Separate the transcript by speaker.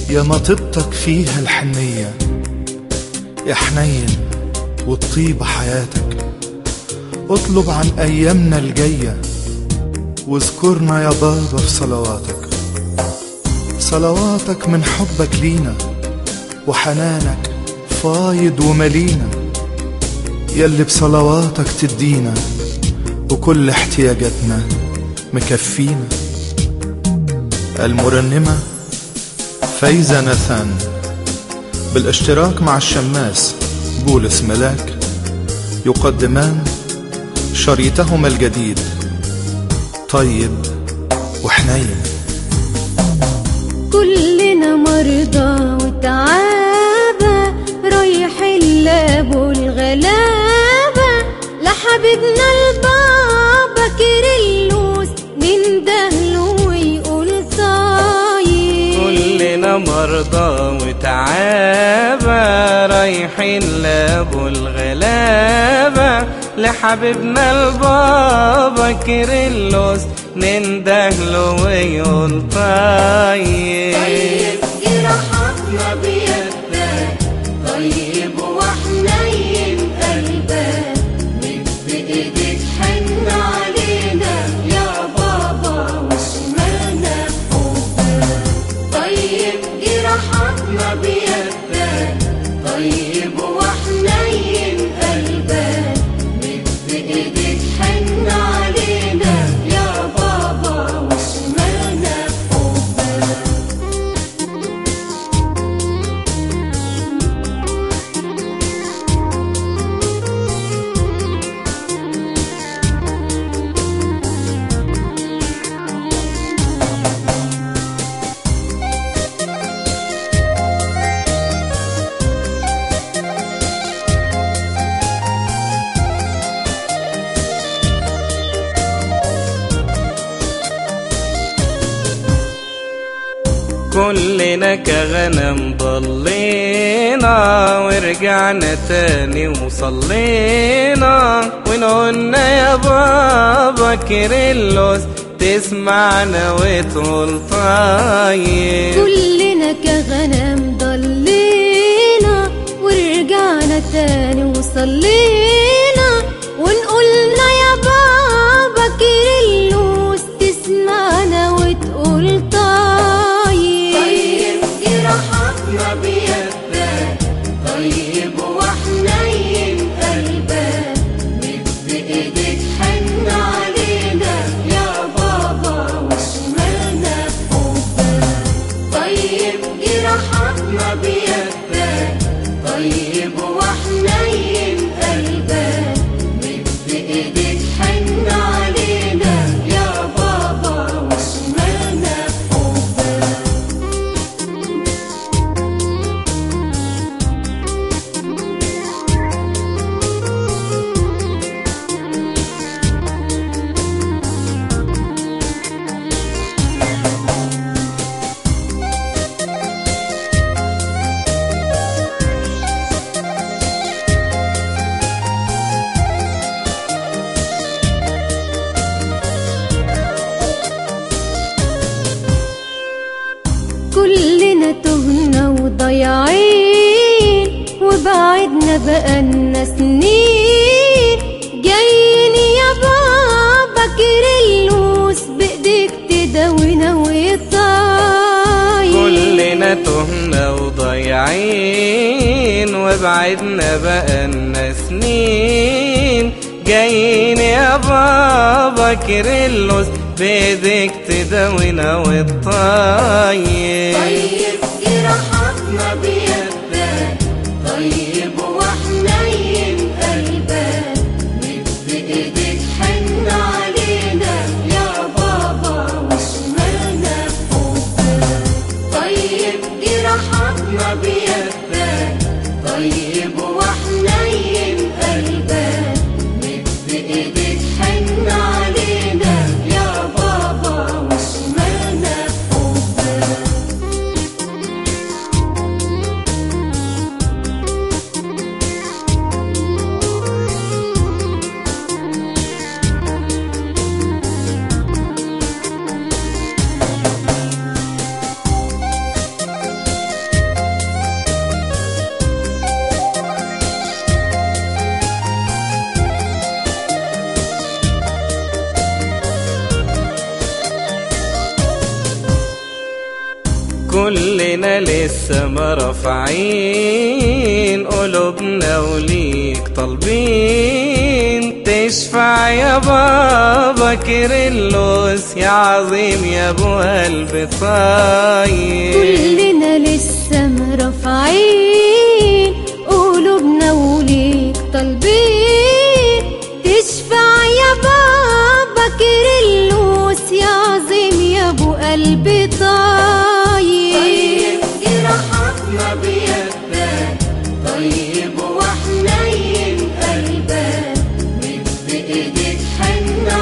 Speaker 1: يا ما طبتك فيها الحنية يا حنين والطيبة حياتك اطلب عن أيامنا الجاية واذكرنا يا بابا في صلواتك صلواتك من حبك لينا وحنانك فايض وملينا يلي بصلواتك تدينا وكل احتياجاتنا مكفينا المرنمة فايزة ناثان بالاشتراك مع الشماس بولس ملاك يقدمان شريطهما الجديد طيب وحنين
Speaker 2: كلنا مرضى وتعابة رايحين لابو الغلابة لحبيبنا البابا كيرلس من دهله ويقول طيب
Speaker 3: كلنا مرضى وتعابى رايحين لابو الغلابة لحبيبنا البابا كيرلس ننده له ويقول طيب
Speaker 2: طيب جراحاتنا بيدك طيب وحنين قلبك مد ايديك حن علينا يا بابا وشمالنا بحبك طيب جراحاتنا بيدك طيب وحنين قلبك مد ايديك حن علينا يا بابا وشمالنا بحبك
Speaker 3: كلنا كغنم ضلينا ورجعنا تاني وصلينا ونقولنا يا بابا كيرلس تسمعنا وتقول طيب
Speaker 2: كلنا كغنم ضلينا ورجعنا تاني وصلينا ونقولنا يا بابا كيرلس تسمعنا وتقول طيب طيب جراحاتنا بيدك طيب وحنين قلبك مد ايديك حن علينا يا بابا وشمالنا بحبك طيب جراحاتنا بيدك طيب وحنين قلبك مد ايديك حن علينا يا بابا وشمالنا بحبك كلنا تهنا وضيعين وبعدنا بقالنا سنين جايين يا بابا كيرلس بايديك تداوينا وطاير
Speaker 3: كلنا تهنا وضيعين وبعدنا بقالنا سنين جايين يا بابا كيرلس بيدك تداوينا والطيب
Speaker 2: طيب جراحاتنا بيدك طيب وحنين قلبك مد ايديك حن علينا يا بابا وشمالنا بحبك طيب جراحاتنا بيدك طيب وحنين قلبك مد ايديك حن علينا يا بابا وشمالنا بحبك
Speaker 3: كلنا لسه ما رافعين قلوبنا وليك طالبين تشفع يا بابا كيرلس يا عظيم يا ابو قلب طيب
Speaker 2: كلنا لسه مرفعين قلوبنا وليك طالبين تشفع يا بابا كيرلس يا عظيم يا ابو قلب طيب جراحاتنا بيدك طيب وحنين قلبك مد ايديك حن